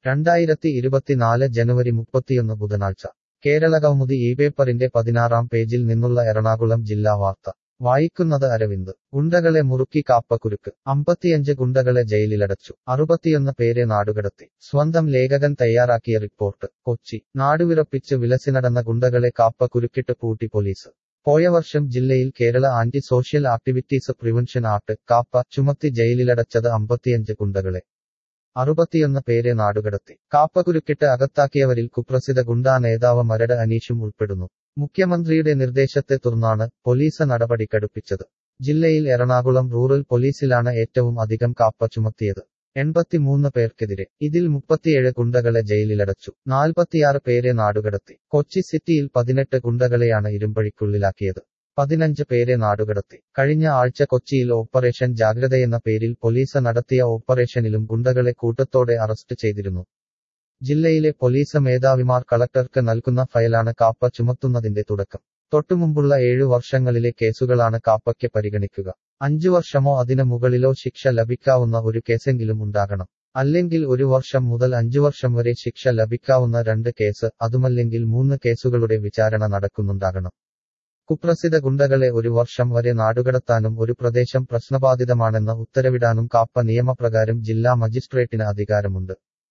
രണ്ടായിരത്തി ഇരുപത്തിനാല് ജനുവരി മുപ്പത്തിയൊന്ന് ബുധനാഴ്ച കേരളകൗമുദി ഈ പേപ്പറിന്റെ പതിനാറാം പേജിൽ നിന്നുള്ള എറണാകുളം ജില്ലാ വാർത്ത വായിക്കുന്നത് അരവിന്ദ് ഗുണ്ടകളെ മുറുക്കി കാപ്പക്കുരുക്ക് അമ്പത്തിയഞ്ച് ഗുണ്ടകളെ ജയിലിലടച്ചു അറുപത്തിയൊന്ന് പേരെ നാടുകടത്തി സ്വന്തം ലേഖകൻ തയ്യാറാക്കിയ റിപ്പോർട്ട് കൊച്ചി നാടുവിറപ്പിച്ച് വിലസി നടന്ന ഗുണ്ടകളെ കാപ്പക്കുരുക്കിട്ട് പൂട്ടി പോലീസ് പോയ വർഷം ജില്ലയിൽ Kerala anti social activities prevention act KAAPA ചുമത്തി ജയിലിലടച്ചത് അമ്പത്തിയഞ്ച് ഗുണ്ടകളെ അറുപത്തിയൊന്ന് പേരെ നാടുകടത്തി കാപ്പകുരുക്കിട്ട് അകത്താക്കിയവരിൽ കുപ്രസിദ്ധ ഗുണ്ടാ നേതാവ് മരട് അനീഷും ഉൾപ്പെടുന്നു മുഖ്യമന്ത്രിയുടെ നിർദ്ദേശത്തെ തുടർന്നാണ് പോലീസ് നടപടി കടുപ്പിച്ചത് ജില്ലയിൽ എറണാകുളം റൂറൽ പോലീസിലാണ് ഏറ്റവും അധികം കാപ്പ ചുമത്തിയത് എൺപത്തിമൂന്ന് പേർക്കെതിരെ ഇതിൽ മുപ്പത്തിയേഴ് ഗുണ്ടകളെ ജയിലിലടച്ചു നാൽപ്പത്തിയാറ് പേരെ നാടുകടത്തി കൊച്ചി സിറ്റിയിൽ പതിനെട്ട് ഗുണ്ടകളെയാണ് ഇരുമ്പഴിക്കുള്ളിലാക്കിയത് പതിനഞ്ച് പേരെ നാടുകടത്തി കഴിഞ്ഞ ആഴ്ച കൊച്ചിയിൽ ഓപ്പറേഷൻ ജാഗ്രതയെന്ന പേരിൽ പോലീസ് നടത്തിയ ഓപ്പറേഷനിലും ഗുണ്ടകളെ കൂട്ടത്തോടെ അറസ്റ്റ് ചെയ്തിരുന്നു ജില്ലയിലെ പോലീസ് മേധാവിമാർ കളക്ടർക്ക് നൽകുന്ന ഫയലാണ് കാപ്പ ചുമത്തുന്നതിന്റെ തുടക്കം തൊട്ടുമുമ്പുള്ള ഏഴു വർഷങ്ങളിലെ കേസുകളാണ് കാപ്പയ്ക്ക് പരിഗണിക്കുക അഞ്ചു വർഷമോ അതിന് മുകളിലോ ശിക്ഷ ലഭിക്കാവുന്ന ഒരു കേസെങ്കിലും ഉണ്ടാകണം അല്ലെങ്കിൽ ഒരു വർഷം മുതൽ അഞ്ചു വർഷം വരെ ശിക്ഷ ലഭിക്കാവുന്ന രണ്ട് കേസ് അതുമല്ലെങ്കിൽ മൂന്ന് കേസുകളുടെ വിചാരണ നടക്കുന്നുണ്ടാകണം കുപ്രസിദ്ധ ഗുണ്ടകളെ ഒരു വർഷം വരെ നാടുകടത്താനും ഒരു പ്രദേശം പ്രശ്നബാധിതമാണെന്ന് ഉത്തരവിടാനും കാപ്പ നിയമപ്രകാരം ജില്ലാ മജിസ്ട്രേറ്റിന് അധികാരമുണ്ട്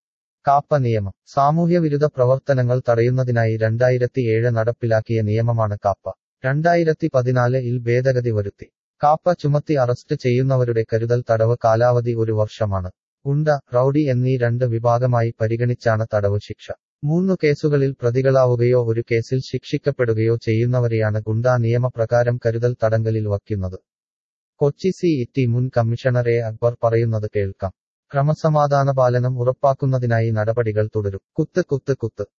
കാപ്പ നിയമം സാമൂഹ്യവിരുദ്ധ പ്രവർത്തനങ്ങൾ തടയുന്നതിനായി രണ്ടായിരത്തിയേഴ് നടപ്പിലാക്കിയ നിയമമാണ് കാപ്പ രണ്ടായിരത്തി പതിനാല് ഇൽ ഭേദഗതി വരുത്തി കാപ്പ ചുമത്തി അറസ്റ്റ് ചെയ്യുന്നവരുടെ കരുതൽ തടവ് കാലാവധി ഒരു വർഷമാണ് ഗുണ്ട റൌഡി എന്നീ രണ്ട് വിഭാഗമായി പരിഗണിച്ചാണ് തടവ് ശിക്ഷ മൂന്നു കേസുകളിൽ പ്രതികളാവുകയോ ഒരു കേസിൽ ശിക്ഷിക്കപ്പെടുകയോ ചെയ്യുന്നവരെയാണ് ഗുണ്ടാ നിയമപ്രകാരം കരുതൽ തടങ്കലിൽ വയ്ക്കുന്നത് കൊച്ചി സി ഇറ്റി മുൻ കമ്മീഷണർ എ അക്ബർ പറയുന്നത് കേൾക്കാം ക്രമസമാധാന പാലനം ഉറപ്പാക്കുന്നതിനായി നടപടികൾ തുടരും കുത്ത് കുത്ത് കുത്ത്